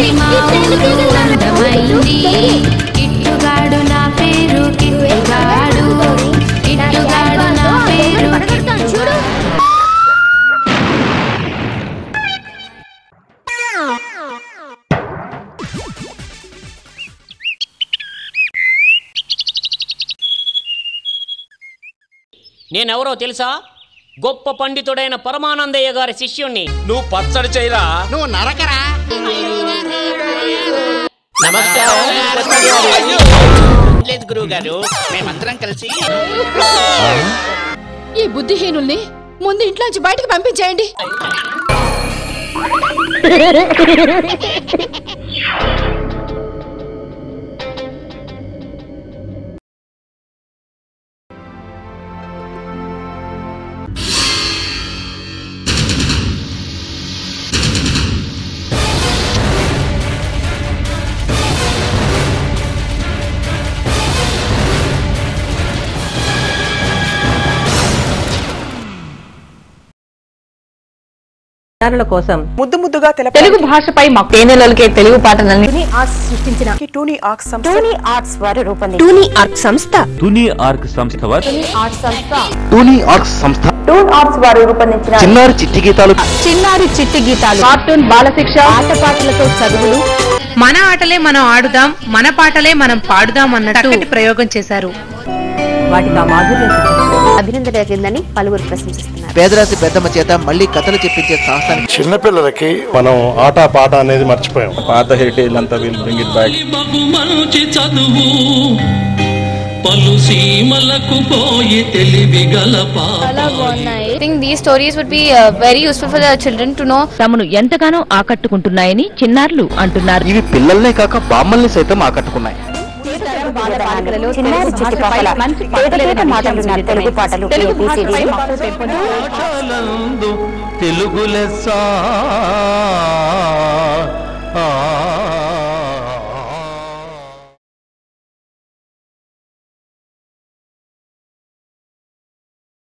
ఉంది మా ఊరు అందమైంది కిట్టుగాడు నా పేరు కిట్టుగాడు కిట్టుగాడు నా పేరు చూడు నేనెవరో తెలుసా గొప్ప పండితుడైన పరమానందయ్య గారి శిష్యుణ్ణి నువ్వు పచ్చడి చేయరా నువ్వు నరకరా లేదు గురువు గారు మేమందరం కలిసి ఈ బుద్ధిహీనుల్ని ముందు ఇంట్లోంచి బయటకు పంపించేయండి విద్యార్థుల కోసం ముద్దు ముద్దుగా తెలుగు భాషపై మా తేనెలకే తెలుగు పాటలని సృష్టించిన టూనీ ఆర్ట్స్ సంస్థ టూనీ ఆర్ట్స్ వారు రూపొందించారు టూనీ ఆర్ట్స్ సంస్థ తుని ఆర్క్ సంస్థ వారు ఆర్ట్స్ సంస్థ తుని ఆర్క్ సంస్థ టూన్ ఆర్ట్స్ వారు రూపొందించిన చిన్నారి చిట్టి గీతాలు చిన్నారి చిట్టి గీతాలు కార్టూన్ బాలశిక్ష ఆటపాటలతో చదువులు మన ఆటలే మనం ఆడుదాం మన పాటలే మనం పాడుదాం అన్నట్టు ప్రయోగం చేశారు వాటికి ఆ మాధుర్యం అభినందనని పలువురు ప్రశంసిస్తున్నారు పేదరాశి పెద్దమ్మ చేత మళ్ళీ కథలు చెప్పించే సాహసాన్ని చిన్నపిల్లలకి మనం ఆట పాట అనేది మర్చిపోయాం పాత హెరిటేజ్ అంతా విల్ బ్రింగ్ ఇట్ బ్యాక్ మంచి చదువు పలు సీమలకు పోయి తెలివి గలపా I think these stories would be uh, very useful for the children to know తమను ఎంతగానో ఆకట్టుకుంటున్నాయని చిన్నారులు అంటున్నారు ఇవి పిల్లల్నే కాక బామ్మల్ని సైతం ఆకట్టుకున్నాయి చిన్నారి చిట్టి పాటల పేద మాటలున్న తెలుగు పాటలు ABCD లు. తెలుగు లెస్స